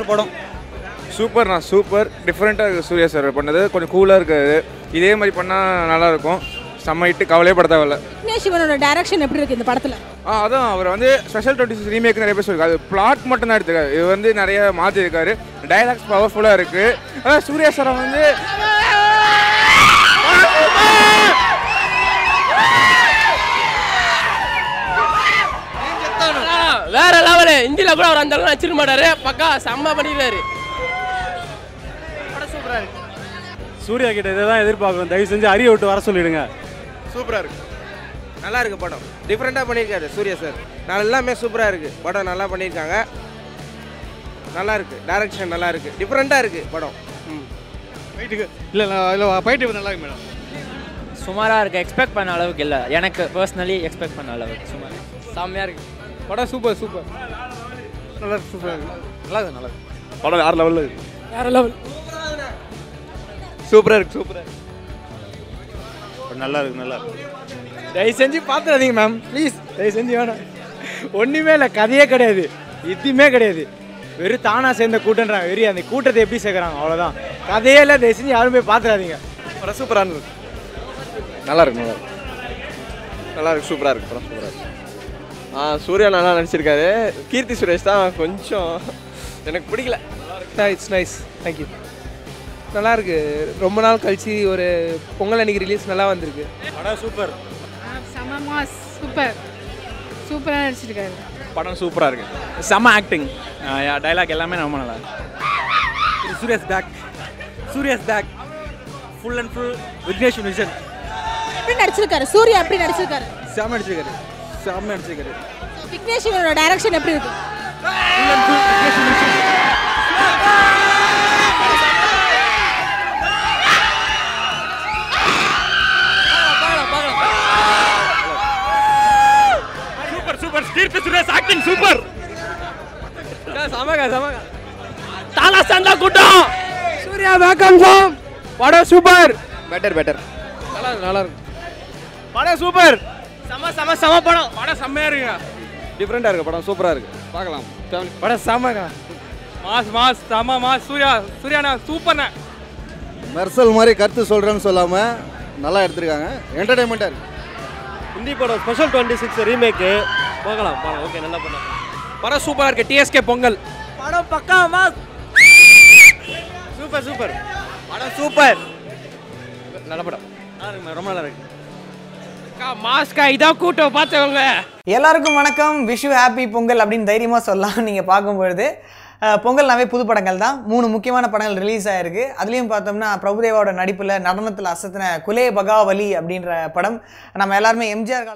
படம் சூப்பர்ண்ணா சூப்பர் டிஃப்ரெண்ட்டாக இருக்குது சூர்யா சார் பண்ணது கொஞ்சம் கூலாக இருக்காது இதே மாதிரி பண்ணால் நல்லாயிருக்கும் செம்ம இட்டு கவலையே பட தேவையில்ல விக்னேஷ் சிவனோட டைரக்ஷன் எப்படி இருக்கு இந்த படத்துல ஆ அதான் அவர் வந்து ஸ்பெஷல் டுவெண்ட்டி சிக்ஸ் ரீமேக் நிறைய பேர் சொல்லியிருக்காரு அது பிளாட் மட்டும் தான் எடுத்துக்காரு இது வந்து நிறைய மாற்றிருக்காரு டைலாக்ஸ் பவர்ஃபுல்லாக இருக்குது அதான் சூர்யா சாரை வந்து வேற லெவலு இந்தியில கூட அவர் அந்த அளவுக்கு நடிச்சிருக்க மாட்டாரு பக்கா செம்ம பண்ணிடுறாரு சூர்யா கிட்ட இதை தான் எதிர்பார்க்குறோம் தயவு செஞ்சு அரிய விட்டு வர சொல்லிடுங்க சூப்பராக இருக்கு நல்லா இருக்கு படம் டிஃப்ரெண்ட்டாக பண்ணியிருக்காரு சூர்யா சார் நான் எல்லாமே சூப்பராக இருக்கு படம் நல்லா பண்ணியிருக்காங்க நல்லா இருக்கு டைரக்ஷன் நல்லா இருக்கு டிஃப்ரெண்ட்டாக இருக்கு படம் ம் ஃபைட்டுக்கு இல்லை இல்லை ஃபைட்டு நல்லா இருக்கு மேடம் சுமாராக இருக்குது எக்ஸ்பெக்ட் பண்ண அளவுக்கு இல்லை எனக்கு பர்சனலி எக்ஸ்பெக்ட் பண்ண அளவுக்கு சுமார் செம்மையா இருக்கு படம் சூப்பர் சூப்பர் நல்லா இருக்கு சூப்பராக இருக்கு நல்லா இருக்கு நல்லா இருக்கு படம் வேறு லெவலில் இருக்கு வேற லெவல் சூப்பராக இருக்கு சூப்பராக இருக்கு நல்லா இருக்கு நல்லா இருக்கு தயவு செஞ்சு பார்த்துடாதீங்க மேம் ப்ளீஸ் தயவு செஞ்சு வேணாம் ஒன்றுமே இல்லை கதையே கிடையாது எதுவுமே கிடையாது வெறும் தானா சேர்ந்த கூட்டன்றாங்க வெறி அந்த கூட்டத்தை எப்படி சேர்க்குறாங்க அவ்வளோதான் கதையே இல்லை தயவு செஞ்சு யாரும் போய் பார்த்துடாதீங்க படம் சூப்பராக இருக்கு நல்லா இருக்கு நல்லா இருக்கு நல்லா இருக்கு சூப்பராக இருக்கு படம் சூப்பராக இருக்கு ஆ சூர்யா நல்லா நடிச்சிருக்காரு கீர்த்தி சுரேஷ் தான் கொஞ்சம் எனக்கு பிடிக்கல இட்ஸ் நைஸ் தேங்க்யூ நல்லா இருக்கு ரொம்ப நாள் கழிச்சு ஒரு பொங்கல் அன்னைக்கு ரிலீஸ் நல்லா வந்திருக்கு படம் சூப்பர் செம மாஸ் சூப்பர் சூப்பரா நடிச்சிருக்காரு படம் சூப்பராக இருக்கு செம்ம ஆக்டிங் டைலாக் எல்லாமே ரொம்ப நல்லா இருக்கு Suriya's back Suriya's back full and full Vignesh விஷன் எப்படி நடிச்சிருக்காரு சூர்யா எப்படி நடிச்சிருக்காரு செம்ம அடிச்சிருக்காரு செம்ம அடிச்சிருக்காரு விக்னேஷ் சிவனோட டைரக்ஷன் எப்படி இருக்கு super super Keerthy Suresh acting super சமக சமக தாலா சந்தா கூட்டம் சூர்யா வேக்கம் ஃபார்ம் படம் சூப்பர் பெட்டர் பெட்டர் நல்லா இருக்கு நல்லா இருக்கு படம் சூப்பர் செம செம செம படம் படம் செம்மையா இருக்குங்க டிஃப்ரெண்ட்டாக இருக்கு படம் சூப்பராக இருக்கு பார்க்கலாம் ஃபேமிலி படம் செம்மங்க மாஸ் மாஸ் செம மாஸ் சூர்யா சூர்யாண்ணா சூப்பர்ண்ணா மெர்சல் மாதிரி கருத்து சொல்கிறேன்னு சொல்லாமல் நல்லா எடுத்திருக்காங்க என்டர்டைன்மெண்ட்டாக இருக்குது ஹிந்தி படம் ஸ்பெஷல் டுவெண்ட்டி சிக்ஸ் ரீமேக்கு போகலாம் போகலாம் ஓகே நல்லா பண்ணலாம் படம் சூப்பராக இருக்கு டிஎஸ்கே பொங்கல் படம் பக்கா மாஸ் சூப்பர் சூப்பர் படம் சூப்பர் நல்ல படம் நல்லா இருக்கு ரொம்ப நல்லா இருக்கு மாஸ்கா இதான் கூட்டம் பார்த்தவங்க எல்லாருக்கும் வணக்கம் விஷு ஹாப்பி பொங்கல் அப்படின்னு தைரியமாக சொல்லலாம் நீங்கள் பார்க்கும்பொழுது அஹ், பொங்கல்னாவே புது படங்கள் தான் மூணு முக்கியமான படங்கள் ரிலீஸ் ஆயிருக்கு அதுலேயும் பார்த்தோம்னா பிரபுதேவாவோட நடிப்பில் நடனத்தில் அசத்தின குலே பகாவலி அப்படின்ற படம் நம்ம எல்லாருமே எம்ஜிஆர்